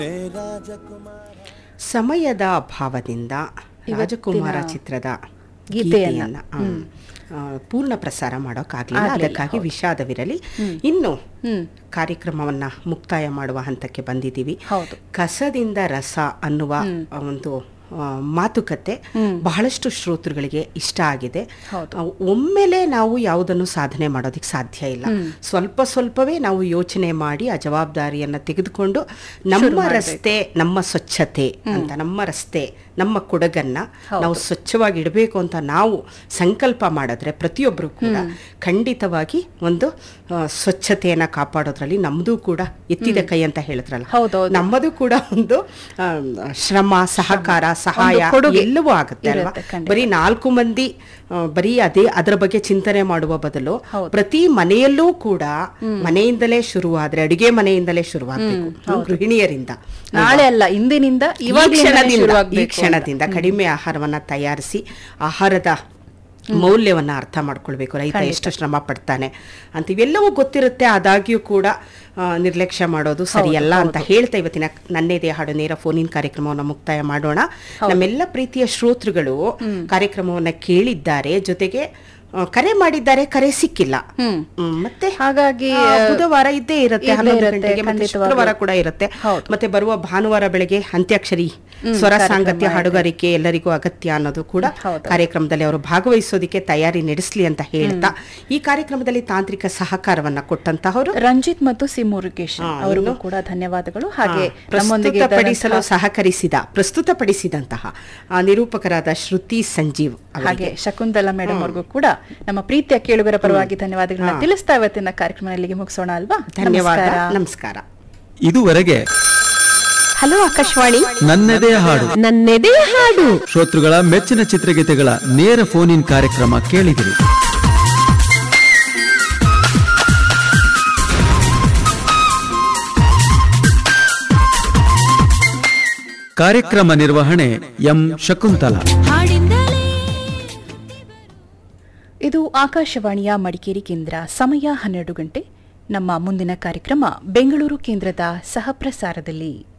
ಸಮಯದ ಅಭಾವದಿಂದ ರಾಜಕುಮಾರ ಚಿತ್ರದ ಗೀತೆಯನ್ನ, ಗೀತೆಯನ್ನ ಆ, ಆ, ಪೂರ್ಣ ಪ್ರಸಾರ ಮಾಡೋಕ್ಕಾಗಲಿಲ್ಲ ಆಗ್ಲಿಲ್ಲ, ಅದಕ್ಕಾಗಿ ಹೌದು. ವಿಷಾದವಿರಲಿ ಇನ್ನು ಹ್ಮ್ ಕಾರ್ಯಕ್ರಮವನ್ನ ಮುಕ್ತಾಯ ಮಾಡುವ ಹಂತಕ್ಕೆ ಬಂದಿದ್ದೀವಿ ಹೌದು. ಕಸದಿಂದ ರಸ ಅನ್ನುವ ಒಂದು ಆ, ಮಾತುಕತೆ ಹ್ಮ್. ಬಹಳಷ್ಟು ಶ್ರೋತೃಗಳಿಗೆ ಇಷ್ಟ ಆಗಿದೆ ಹೌದು. ಆ, ಒಮ್ಮೆಲೆ ನಾವು ಯಾವುದನ್ನು ಸಾಧನೆ ಮಾಡೋದಕ್ಕೆ ಸಾಧ್ಯ ಇಲ್ಲ ಸ್ವಲ್ಪ ಸ್ವಲ್ಪವೇ ನಾವು ಯೋಚನೆ ಮಾಡಿ ಆ ಜವಾಬ್ದಾರಿಯನ್ನ ತೆಗೆದುಕೊಂಡು ನಮ್ಮ ರಸ್ತೆ ನಮ್ಮ ಸ್ವಚ್ಛತೆ ಅಂತ ನಮ್ಮ ರಸ್ತೆ ನಮ್ಮ ಕೊಡಗನ್ನ ನಾವು ಸ್ವಚ್ಛವಾಗಿ ಇಡಬೇಕು ಅಂತ ನಾವು ಸಂಕಲ್ಪ ಮಾಡಿದ್ರೆ ಪ್ರತಿಯೊಬ್ಬರು ಕೂಡ ಖಂಡಿತವಾಗಿ ಒಂದು ಆ, ಸ್ವಚ್ಛತೆಯನ್ನ ಕಾಪಾಡೋದ್ರಲ್ಲಿ ನಮ್ದು ಕೂಡ ಎತ್ತಿದ ಕೈ ಅಂತ ಹೇಳಿದ್ರಲ್ಲ ಹೌದೌದು. ನಮ್ಮದು ಕೂಡ ಒಂದು ಆ, ಶ್ರಮ ಸಹಕಾರ ಸಹಾಯ ಒಂದು ಕೊಡುಗೆ ಎಲ್ಲವೂ ಆಗುತ್ತೆ ಅಲ್ವಾ ಇರುತ್ತೆ, ಖಂಡಿತ. ಬರೀ ನಾಲ್ಕು ಮಂದಿ ಆ, ಬರೀ ಅದೇ ಅದರ ಬಗ್ಗೆ ಚಿಂತನೆ ಮಾಡುವ ಬದಲು ಹೌದು. ಪ್ರತಿ ಮನೆಯಲ್ಲೂ ಕೂಡ ಮನೆಯಿಂದಲೇ ಶುರುವಾದ್ರೆ ಅಡುಗೆ ಮನೆಯಿಂದಲೇ ಶುರುವಾಗಬೇಕು ಗೃಹಿಣಿಯರಿಂದ ನಾಳೆ ಅಲ್ಲ ಇಂದಿನಿಂದ ಈ ಇವಾಗಲಿಂದಲೇ ಕ್ಷಣದಿಂದ ಈ ಶುರುವಾಗ್ಬೇಕು ಅಂತ. ಕ್ಷಣದಿಂದ ಕಡಿಮೆ ಆಹಾರವನ್ನ ತಯಾರಿಸಿ ಆಹಾರದ ಮೌಲ್ಯವನ್ನ ಅರ್ಥ ಮಾಡ್ಕೊಳ್ಬೇಕು ರೈತ ಎಷ್ಟು ಶ್ರಮ ಪಡ್ತಾನೆ ಅಂತ ಇವೆಲ್ಲವೂ ಗೊತ್ತಿರುತ್ತೆ ಆದಾಗ್ಯೂ ಕೂಡ ಆ, ನಿರ್ಲಕ್ಷ್ಯ ಮಾಡೋದು ಸರಿಯಲ್ಲ ಅಂತ ಹೇಳ್ತಾ ಇವತ್ತಿನ ನನ್ನೇದೇ ಹಾಡು ನೇರ ಫೋನಿನ್ ಕಾರ್ಯಕ್ರಮವನ್ನು ಮುಕ್ತಾಯ ಮಾಡೋಣ ನಮ್ಮೆಲ್ಲ ಪ್ರೀತಿಯ ಶ್ರೋತೃಗಳು ಕಾರ್ಯಕ್ರಮವನ್ನ ಕೇಳಿದ್ದಾರೆ ಜೊತೆಗೆ ಆ, ಕರೆ ಮಾಡಿದ್ದಾರೆ ಕರೆ ಸಿಕ್ಕಿಲ್ಲ ಹ್ಮ್. ಹ್ಮ್, ಮತ್ತೆ ಹಾಗಾಗಿ, ಆ, ಬುಧವಾರ ಇದ್ದೇ ಇರುತ್ತೆ ಇದ್ದೇ ಹನ್ನೊಂದು ಇರುತ್ತೆ, ಗಂಟೆಗೆ ಮತ್ತೆ ಖಂಡಿತವಾಗ್ಲೂ. ಶುಕ್ರವಾರ ಕೂಡ ಇರುತ್ತೆ ಹೌದು. ಮತ್ತೆ ಬರುವ ಭಾನುವಾರ ಬೆಳಗ್ಗೆ ಅಂತ್ಯಾಕ್ಷರಿ ಸ್ವರ ಸಾಂಗತ್ಯ ಹಾಡುಗಾರಿಕೆ ಎಲ್ಲರಿಗೂ ಅಗತ್ಯ ಅನ್ನೋದು ಕೂಡ ಹೌದು. ಕಾರ್ಯಕ್ರಮದಲ್ಲಿ ಅವರು ಭಾಗವಹಿಸೋದಕ್ಕೆ ತಯಾರಿ ನಡೆಸಲಿ ಅಂತ ಹೇಳ್ತಾ ಈ ಕಾರ್ಯಕ್ರಮದಲ್ಲಿ ತಾಂತ್ರಿಕ ಸಹಕಾರವನ್ನ ಕೊಟ್ಟಂತಹವರು ರಂಜಿತ್ ಮತ್ತು ಸಿ ಮುರುಗೇಶ್ ಹಾ, ಅವರಿಗೂ ಇನ್ನು? ಕೂಡ ಧನ್ಯವಾದಗಳು ಹಾಗೆ ನಮ್ಮೊಂದಿಗೆ ಪ್ರಸ್ತುತಪಡಿಸಲು ಇದ್ದಂತಹ- ಸಹಕರಿಸಿದ ಪ್ರಸ್ತುತಪಡಿಸಿದಂತಹ ಆ, ನಿರೂಪಕರಾದ ಶ್ರುತಿ ಸಂಜೀವ್ ಹಾಗೆ ಅವರಿಗೆ ಶಕುಂತಲಾ ಮೇಡಮ್ ಅವ್ರಿಗೂ ಕೂಡ ನಮ್ಮ ಪ್ರೀತಿಯ ಕೇಳುಗರ ಪರವಾಗಿ ಧನ್ಯವಾದಗಳನ್ನ ತಿಳಿಸ್ತಾ ಇವತ್ತಿನ ಕಾರ್ಯಕ್ರಮ ಇಲ್ಲಿಗೆ ಮುಗಿಸೋಣ ಅಲ್ವಾ ಧನ್ಯವಾದ ನಮಸ್ಕಾರ. ನಮಸ್ಕಾರ ಇದುವರೆಗೆ ಹಲೋ ಆಕಾಶವಾಣಿ ನನ್ನದೇ ಹಾಡು ನನ್ನೆದೆಯ ಹಾಡು ಶ್ರೋತೃಗಳ ಮೆಚ್ಚಿನ ಚಿತ್ರಗೀತೆಗಳ ನೇರ ಫೋನ್ ಇನ್ ಕಾರ್ಯಕ್ರಮ ಕೇಳಿದಿರಿ ಕಾರ್ಯಕ್ರಮ ನಿರ್ವಹಣೆ ಎಂ ಶಕುಂತಲಾ ಹಾಡಿಂದಲೇ ಇದು ಆಕಾಶವಾಣಿಯ ಮಡಿಕೇರಿ ಕೇಂದ್ರ ಸಮಯ ಹನ್ನೆರಡು ಗಂಟೆ ನಮ್ಮ ಮುಂದಿನ ಕಾರ್ಯಕ್ರಮ ಬೆಂಗಳೂರು ಕೇಂದ್ರದ ಸಹ ಪ್ರಸಾರದಲ್ಲಿ